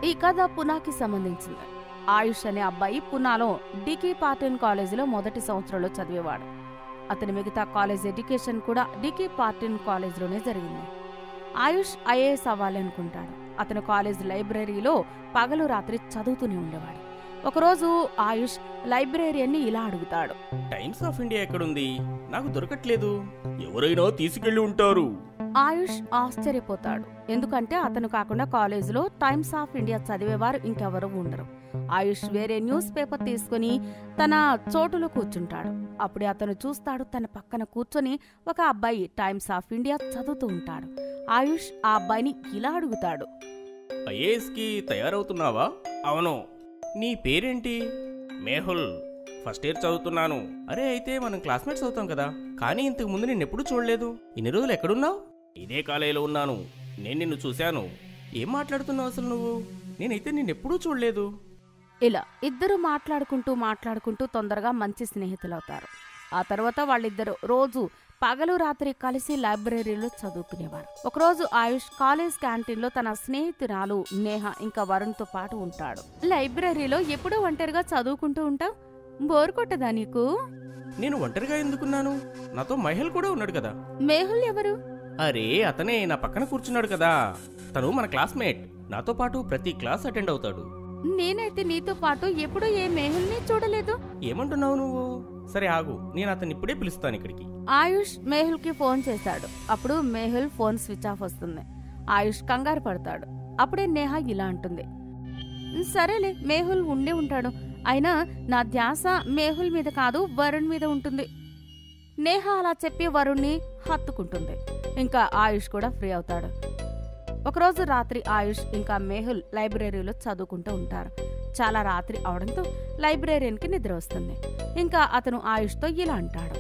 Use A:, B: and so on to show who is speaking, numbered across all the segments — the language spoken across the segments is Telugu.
A: ఈ కథ పునాకి సంబంధించింది ఆయుష్ అనే అబ్బాయి పునాలో డికే పార్టన్ కాలేజీలో మొదటి సంవత్సరంలో చదివేవాడు అతని మిగతా కాలేజ్ ఎడ్యుకేషన్ కూడా డికే పార్టన్ కాలేజీలోనే జరిగింది ఆయుష్ ఐఏఎస్ అవ్వాలనుకుంటాడు అతను కాలేజ్ లైబ్రరీలో పగలు రాత్రి చదువుతూనే ఉండేవాడు ఒకరోజు ఆయుష్ లైబ్రేరియన్ని ఇలా అడుగుతాడు
B: టైమ్స్ ఆఫ్ ఇండియా ఎక్కడుంది నాకు దొరకట్లేదు ఎవరైనా తీసుకెళ్లి ఉంటారు
A: ఆయుష్ ఆశ్చర్యపోతాడు ఎందుకంటే అతను కాకుండా కాలేజీలో టైమ్స్ ఆఫ్ ఇండియా చదివేవారు ఇంకెవరూ ఉండరు ఆయుష్ వేరే న్యూస్ పేపర్ తీసుకుని తన చోటులో కూర్చుంటాడు అప్పుడే అతను చూస్తాడు తన పక్కన కూర్చొని ఒక అబ్బాయి టైమ్స్ ఆఫ్ ఇండియా చదువుతూ ఉంటాడు ఆయుష్ ఆ అబ్బాయిని ఇలా అడుగుతాడు
B: ఐఏఎస్ కి తయారవుతున్నావా అవును నీ పేరేంటి మేహుల్ ఫస్ట్ ఇయర్ చదువుతున్నాను అరే అయితే మనం క్లాస్మేట్స్ అవుతాం కదా కానీ ఇంతకు ముందు నేను ఎప్పుడు చూడలేదు ఇన్ని రోజులు ఎక్కడున్నావు ఇదే కాలేజీలో ఉన్నాను నేను నిన్ను చూశాను ఏం మాట్లాడుతున్నావు అసలు నువ్వు నేనైతే నిన్నెప్పుడూ చూడలేదు
A: ఇలా ఇద్దరు మాట్లాడుకుంటూ మాట్లాడుకుంటూ తొందరగా మంచి స్నేహితులవుతారు ఆ తర్వాత వాళ్ళిద్దరు రోజు పగలు రాత్రి కలిసి లైబ్రరీలో చదువుకునేవారు ఒకరోజు ఆయుష్ కాలేజ్ క్యాంటీన్లో తన స్నేహితురాలు నేహ ఇంకా వరుణ్తో పాటు ఉంటాడు లైబ్రరీలో ఎప్పుడూ ఒంటరిగా చదువుకుంటూ ఉంటావు బోర్ కొట్టదా నీకు
B: నేను ఒంటరిగా ఎందుకున్నాను నాతో మహిళ కూడా ఉన్నాడు కదా
A: మేహుల్ ఎవరు
B: అరే అతనే నా పక్కన కూర్చున్నాడు కదా తను మన క్లాస్మేట్ నాతో పాటు ప్రతి క్లాస్ అటెండ్ అవుతాడు
A: నేనైతే నీతో పాటు ఎప్పుడూ ఏ మేహుల్ని చూడలేదు
B: ఏమంటున్నావు నువ్వు సరే ఆగు నేను అతన్ని ఇప్పుడే పిలుస్తాను ఇక్కడికి
A: ఆయుష్ మేహుల్ కి ఫోన్ చేశాడు అప్పుడు మేహుల్ ఫోన్ స్విచ్ ఆఫ్ వస్తుంది ఆయుష్ కంగారు పడతాడు అప్పుడే నేహ ఇలా అంటుంది సరేలే మేహుల్ ఉండే ఉంటాడు అయినా నా ధ్యాస మేహుల్ మీద కాదు వరుణ్ మీద ఉంటుంది నేహ అలా చెప్పి వరుణ్ణి హత్తుకుంటుంది ఇంకా ఆయుష్ కూడా ఫ్రీ అవుతాడు ఒకరోజు రాత్రి ఆయుష్ ఇంకా మేహుల్ లైబ్రరీలో చదువుకుంటూ ఉంటారు చాలా రాత్రి అవడంతో లైబ్రేరియన్కి నిద్ర వస్తుంది ఇంకా అతను ఆయుష్తో ఇలా అంటాడు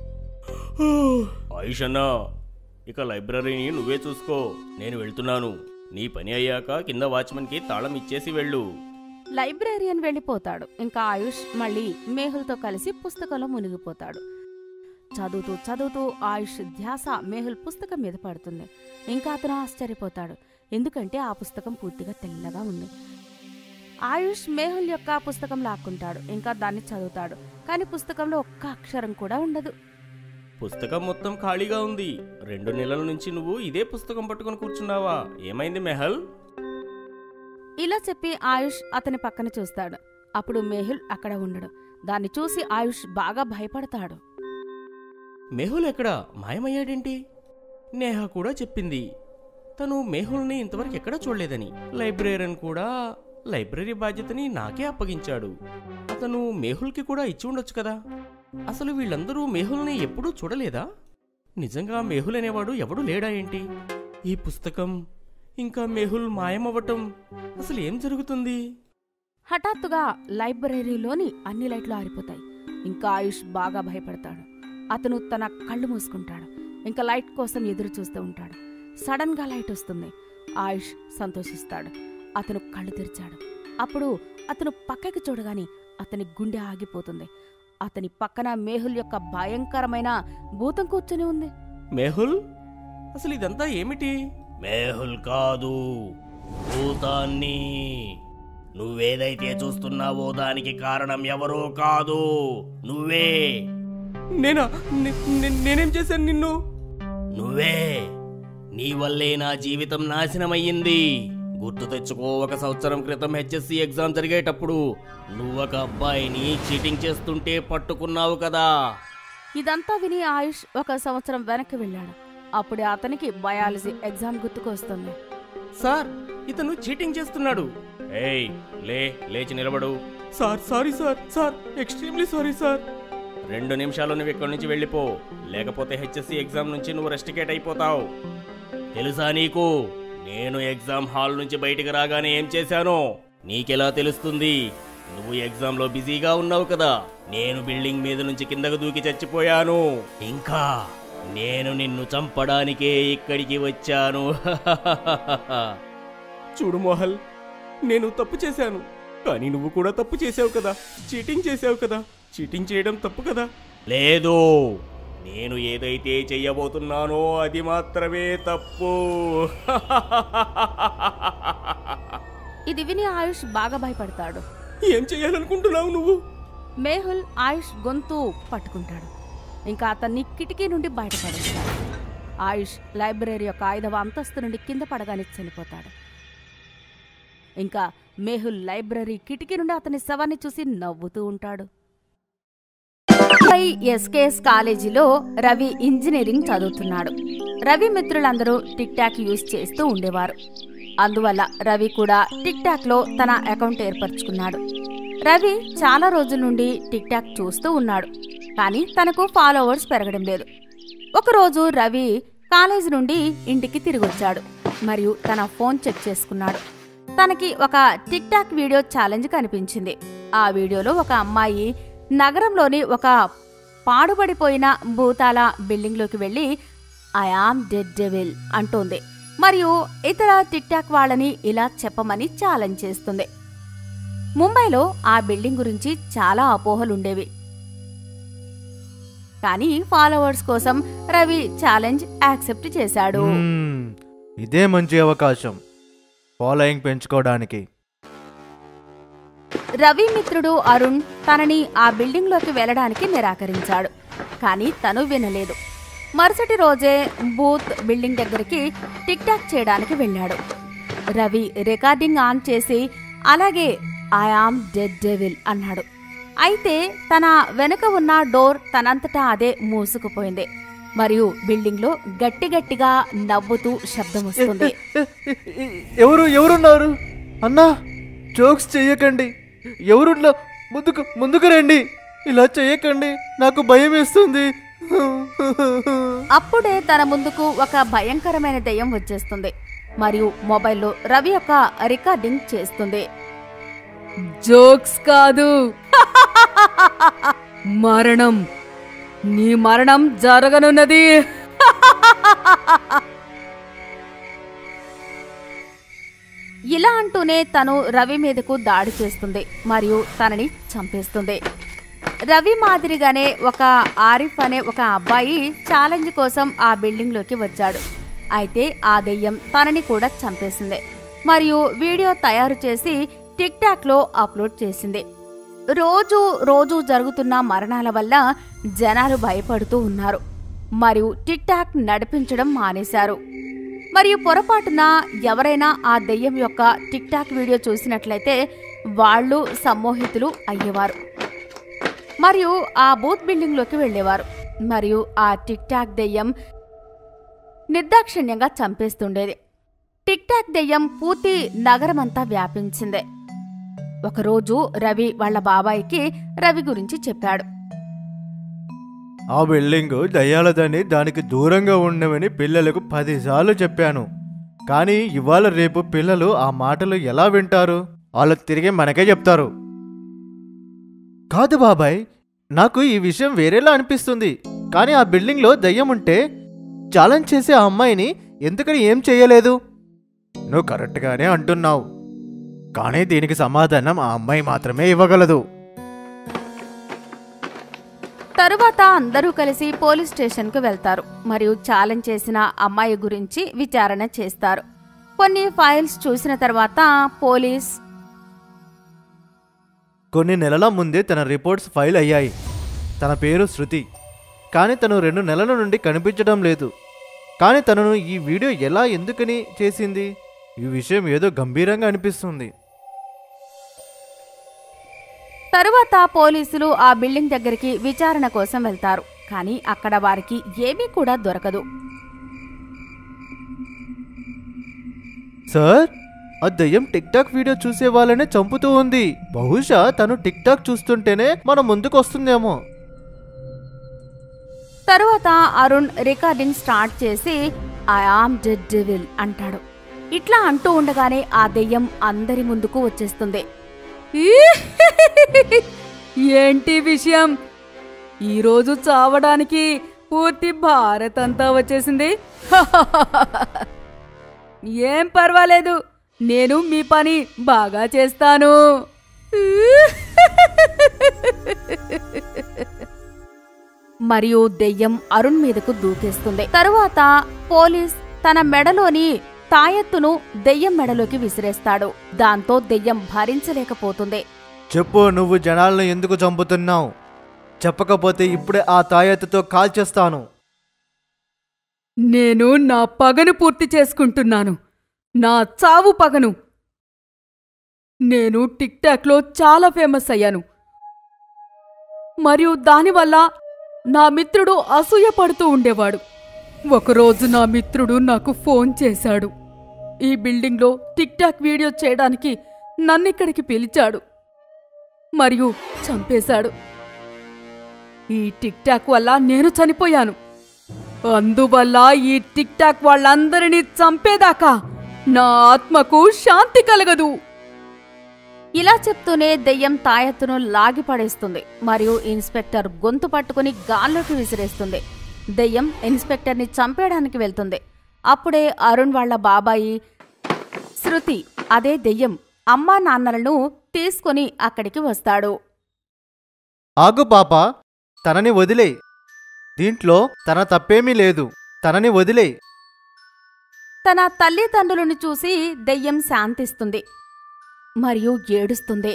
B: ఆయుష్ అన్నా ఇక లైబ్రరీని నువ్వే చూసుకో నేను వెళ్తున్నాను నీ పని అయ్యాక కింద వాచ్మన్కి తాళం ఇచ్చేసి వెళ్ళు
A: లైబ్రేరియన్ వెళ్ళిపోతాడు ఇంకా ఆయుష్ మళ్ళీ మేహుల్తో కలిసి పుస్తకంలో మునిగిపోతాడు చదువుతూ చదువుతూ ఆయుష్ ధ్యాస మేహుల్ పుస్తకం మీద పడుతుంది ఇంకా అతను ఆశ్చర్యపోతాడు ఎందుకంటే ఆ పుస్తకం పూర్తిగా తెల్లగా ఉంది ఆయుష్ మేహుల్ యొక్క పుస్తకం లాక్కుంటాడు ఇంకా దాన్ని చదువుతాడు కానీ పుస్తకంలో ఒక్క అక్షరం కూడా ఉండదు
B: పుస్తకం మొత్తం ఖాళీగా ఉంది రెండు నెలల నుంచి నువ్వు ఇదే పుస్తకం పట్టుకొని కూర్చున్నావా ఏమైంది మెహల్
A: ఇలా చెప్పి ఆయుష్ అతని పక్కన చూస్తాడు అప్పుడు మేహుల్ అక్కడ ఉండడు దాన్ని చూసి ఆయుష్ బాగా భయపడతాడు
B: మెహుల్ ఎక్కడా మాయమయ్యాడేంటి నేహ కూడా చెప్పింది తను మేహుల్ని ఇంతవరకు ఎక్కడా చూడలేదని లైబ్రేరియన్ కూడా లైబ్రరీ బాధ్యతని నాకే అప్పగించాడు అతను మేహుల్కి కూడా ఇచ్చి ఉండొచ్చు కదా అసలు వీళ్ళందరూ మేహుల్ని ఎప్పుడూ చూడలేదా నిజంగా మేహుల్ అనేవాడు ఎవడు లేడా ఏంటి ఈ పుస్తకం ఇంకా మేహుల్ మాయమవ్వటం అసలు ఏం జరుగుతుంది
A: హఠాత్తుగా లైబ్రరీలోని అన్ని లైట్లు ఆరిపోతాయి ఇంకా ఆయుష్ బాగా భయపడతాడు అతను తన కళ్ళు మూసుకుంటాడు ఇంకా లైట్ కోసం ఎదురు చూస్తూ ఉంటాడు సడన్ గా లైట్ వస్తుంది ఆయుష్ సంతోషిస్తాడు అతను కళ్ళు తెరిచాడు అప్పుడు అతను పక్కకి చూడగానే అతని గుండె ఆగిపోతుంది అతని పక్కన మేహుల్ యొక్క భయంకరమైన భూతం కూర్చొని ఉంది
B: మేహుల్ అసలు ఇదంతా ఏమిటి మేహుల్ కాదు భూతాన్ని నువ్వేదైతే చూస్తున్నావో దానికి కారణం ఎవరో కాదు నువ్వే నేనా నేనేం చేశాను నిన్ను నువ్వే నీ వల్లే నా జీవితం నాశనమయ్యింది గుర్తు తెచ్చుకో ఒక సంవత్సరం క్రితం హెచ్ఎస్సి ఎగ్జామ్ జరిగేటప్పుడు నువ్వొక అబ్బాయిని చీటింగ్ చేస్తుంటే పట్టుకున్నావు కదా
A: ఇదంతా విని ఆయుష్ ఒక సంవత్సరం వెనక్కి వెళ్ళాడు అప్పుడే అతనికి బయాలజీ ఎగ్జామ్ గుర్తుకొస్తుంది
B: సార్ ఇతను చీటింగ్ చేస్తున్నాడు ఏయ్ లే లేచి నిలబడు sir sorry sir sir extremely sorry sir రెండు నిమిషాలు నువ్వు ఇక్కడి నుంచి వెళ్ళిపో లేకపోతే హెచ్ఎస్సి ఎగ్జామ్ నుంచి నువ్వు రెస్టికేట్ అయిపోతావు తెలుసా నీకు నేను ఎగ్జామ్ హాల్ నుంచి బయటికి రాగానే ఏం చేశానో నీకెలా తెలుస్తుంది నువ్వు ఎగ్జామ్ లో బిజీగా ఉన్నావు కదా నేను బిల్డింగ్ మీద నుంచి కిందకు దూకి చచ్చిపోయాను ఇంకా నేను నిన్ను చంపడానికే ఇక్కడికి వచ్చాను చూడు మోహల్ నేను తప్పు చేశాను కానీ నువ్వు కూడా తప్పు చేసావు కదా చీటింగ్ చేసావు కదా చీటింగ్ చేయడం తప్పు కదా లేదు నేను ఏదైతే చెయ్యబోతున్నానో అది మాత్రమే తప్పు
A: ఇది విని ఆయుష్ బాగా భయపడతాడు
B: ఏం చేయాలనుకుంటున్నావు నువ్వు
A: మేహుల్ ఆయుష్ గొంతు పట్టుకుంటాడు ఇంకా అతన్ని కిటికీ నుండి బయటపడేస్తాడు ఆయుష్ లైబ్రరీ యొక్క ఐదవ అంతస్తు నుండి కింద పడగానే చనిపోతాడు ఇంకా మేహుల్ లైబ్రరీ కిటికీ నుండి అతని శవాన్ని చూసి నవ్వుతూ ఉంటాడు ఎస్కేఎస్ కాలేజీలో రవి ఇంజనీరింగ్ చదువుతున్నాడు రవి మిత్రులందరూ టిక్ టాక్ యూజ్ చేస్తూ ఉండేవారు అందువల్ల రవి కూడా టిక్ టాక్ లో తన అకౌంట్ ఏర్పరచుకున్నాడు రవి చాలా రోజుల నుండి టిక్ టాక్ చూస్తూ ఉన్నాడు కానీ తనకు ఫాలోవర్స్ పెరగడం లేదు ఒకరోజు రవి కాలేజీ నుండి ఇంటికి తిరిగి వచ్చాడు మరియు తన ఫోన్ చెక్ చేసుకున్నాడు తనకి ఒక టిక్ టాక్ వీడియో ఛాలెంజ్ కనిపించింది ఆ వీడియోలో ఒక అమ్మాయి నగరంలోని ఒక పాడుబడిపోయిన భూతాల బిల్డింగ్లోకి వెళ్ళి ఐ ఆమ్ డెడ్ డెవిల్ అంటోంది మరియు ఇతర టిక్ టాక్ వాళ్ళని ఇలా చెప్పమని ఛాలెంజ్ చేస్తుంది ముంబైలో ఆ బిల్డింగ్ గురించి చాలా అపోహలుండేవి కానీ ఫాలోవర్స్ కోసం రవి ఛాలెంజ్ యాక్సెప్ట్ చేశాడు
C: మ్మ్. ఇదే మంచి అవకాశం ఫాలోయింగ్ పెంచుకోవడానికి
A: రవి మిత్రుడు అరుణ్ తనని ఆ బిల్డింగ్లోకి వెళ్ళడానికి నిరాకరించాడు కానీ తను వినలేదు మరుసటి రోజే బూత్ బిల్డింగ్ దగ్గరికి టిక్ టాక్ చేయడానికి వెళ్ళాడు రవి రికార్డింగ్ ఆన్ చేసి అలాగే ఐ ఆమ్ డెడ్ డెవిల్ అన్నాడు అయితే తన వెనుక ఉన్న డోర్ తనంతటా అదే మూసుకుపోయింది మరియు బిల్డింగ్లో గట్టి గట్టిగా నవ్వుతూ శబ్దం వస్తుంది
C: ఎవరు ఎవరున్నారు అన్నా జోక్స్ చెయ్యకండి ఎవరున్నా ముందుకు ముందుకు రండి ఇలా చెయ్యకండి నాకు భయం వేస్తుంది
A: అప్పుడే తన ముందుకు ఒక భయంకరమైన దెయ్యం వచ్చేస్తుంది మరియు మొబైల్లో రవి యొక్క రికార్డింగ్ చేస్తుంది జోక్స్ కాదు మరణం నీ మరణం జరగనున్నది ఇలా అంటూనే తను రవి మీదకు దాడి చేస్తుంది మరియు తనని చంపేస్తుంది రవి మాదిరిగానే ఒక ఆరిఫ్ అనే ఒక అబ్బాయి ఛాలెంజ్ కోసం ఆ బిల్డింగ్లోకి వచ్చాడు అయితే ఆ దెయ్యం తనని కూడా చంపేసింది మరియు వీడియో తయారు చేసి టిక్ టాక్లో అప్లోడ్ చేసింది రోజు రోజు జరుగుతున్న మరణాల వల్ల జనాలు భయపడుతూ ఉన్నారు మరియు టిక్ టాక్ నడిపించడం మానేశారు మరియు పొరపాటున ఎవరైనా ఆ దెయ్యం యొక్క టిక్ టాక్ వీడియో చూసినట్లయితే వాళ్ళు సమ్మోహితులు అయ్యేవారు మరియు ఆ బూత్ బిల్డింగ్లోకి వెళ్ళేవారు మరియు ఆ టిక్ టాక్ దెయ్యం నిర్దాక్షిణ్యంగా చంపేస్తుండేది టిక్ టాక్ దెయ్యం పూర్తి నగరమంతా వ్యాపించింది ఒకరోజు రవి వాళ్ళ బాబాయికి రవి గురించి చెప్పాడు
C: ఆ బిల్డింగ్ దయ్యాలదని దానికి దూరంగా ఉండమని పిల్లలకు పదిసార్లు చెప్పాను కానీ ఇవాళ రేపు పిల్లలు ఆ మాటలు ఎలా వింటారు వాళ్ళు తిరిగి మనకే చెప్తారు కాదు బాబాయ్ నాకు ఈ విషయం వేరేలా అనిపిస్తుంది కానీ ఆ బిల్డింగ్లో దయ్యం ఉంటే ఛాలెంజ్ చేసే ఆ అమ్మాయిని ఎందుకని ఏం చేయలేదు నువ్వు కరెక్ట్గానే అంటున్నావు కానీ దీనికి సమాధానం ఆ అమ్మాయి మాత్రమే ఇవ్వగలదు
A: తరువాత అందరూ కలిసి పోలీస్ స్టేషన్కు వెళ్తారు మరియు ఛాలెంజ్ చేసిన అమ్మాయి గురించి విచారణ చేస్తారు కొన్ని ఫైల్స్ చూసిన తర్వాత పోలీస్
C: కొన్ని నెలల ముందే తన రిపోర్ట్స్ ఫైల్ అయ్యాయి తన పేరు శృతి కానీ తను రెండు నెలల నుండి కనిపించడం లేదు కానీ తనను ఈ వీడియో ఎలా ఎందుకని చేసింది ఈ విషయం ఏదో గంభీరంగా అనిపిస్తుంది
A: తరువాత పోలీసులు ఆ బిల్డింగ్ దగ్గరికి విచారణ కోసం వెళ్తారు కానీ అక్కడ వారికి ఏమీ కూడా దొరకదు
C: సార్ ఆ దయ్యం టిక్ టాక్ వీడియో చూసే వాళ్ళనే చంపుతూ ఉంది బహుశా తను టిక్ టాక్ చూస్తుంటేనే మన ముందుకు వస్తుందేమో
A: తరువాత అరుణ్ రికార్డింగ్ స్టార్ట్ చేసి ఐ ఆమ్ డెడ్ డెవిల్ అంటాడు ఇట్లా అంటూ ఉండగానే ఆ దెయ్యం అందరి ముందుకు వచ్చేస్తుంది ఏంటి విషయం ఈరోజు చావడానికి పూర్తి భారత్ అంతా వచ్చేసింది ఏం పర్వాలేదు నేను మీ పని బాగా చేస్తాను మరియు దెయ్యం అరుణ్ మీదకు దూకేస్తుంది తరువాత పోలీస్ తన మెడలోని తాయెత్తును దెయ్యం మెడలోకి విసిరేస్తాడు దాంతో దెయ్యం భరించలేకపోతుంది
C: చెప్పు నువ్వు జనాలను ఎందుకు చంపుతున్నావు చెప్పకపోతే ఇప్పుడే ఆ తాయెత్తుతో కాల్చేస్తాను
D: నేను నా పగను పూర్తి చేసుకుంటున్నాను నా చావు పగను నేను టిక్ టాక్లో చాలా ఫేమస్ అయ్యాను మరియు దానివల్ల నా మిత్రుడు అసూయ పడుతూ ఉండేవాడు ఒకరోజు నా మిత్రుడు నాకు ఫోన్ చేశాడు ఈ బిల్డింగ్లో టిక్ టాక్ వీడియో చేయడానికి నన్నిక్కడికి పిలిచాడు మరియు చంపేశాడు ఈ టిక్ టాక్ వల్ల నేను చనిపోయాను అందువల్ల ఈ టిక్ టాక్ వాళ్ళందరినీ చంపేదాకా నా ఆత్మకు శాంతి కలగదు
A: ఇలా చెప్తూనే దెయ్యం తాయెత్తును లాగి పడేస్తుంది మరియు ఇన్స్పెక్టర్ గొంతు పట్టుకుని గాల్లోకి విసిరేస్తుంది దెయ్యం ఇన్స్పెక్టర్ని చంపేయడానికి వెళ్తుంది అప్పుడే అరుణ్ వాళ్ళ బాబాయి శృతి అదే దెయ్యం అమ్మా నాన్నలను తీసుకుని అక్కడికి వస్తాడు
C: ఆగు పాప తనని వదిలే దీంట్లో తన తప్పేమీ లేదు తనని వదిలే
A: తన తల్లిదండ్రులను చూసి దెయ్యం శాంతిస్తుంది మరియు ఏడుస్తుంది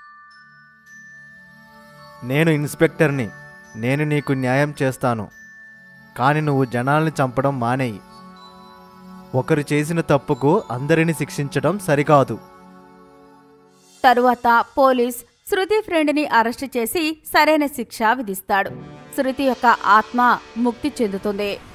C: నేను ఇన్స్పెక్టర్ని నేను నీకు న్యాయం చేస్తాను కానీ నువ్వు జనాల్ని చంపడం మానేయి ఒకరు చేసిన తప్పుకు అందరిని శిక్షించడం సరికాదు
A: తరువాత పోలీస్ శృతి ఫ్రెండ్ని అరెస్ట్ చేసి సరైన శిక్ష విధిస్తాడు శృతి యొక్క ఆత్మ ముక్తి చెందుతుంది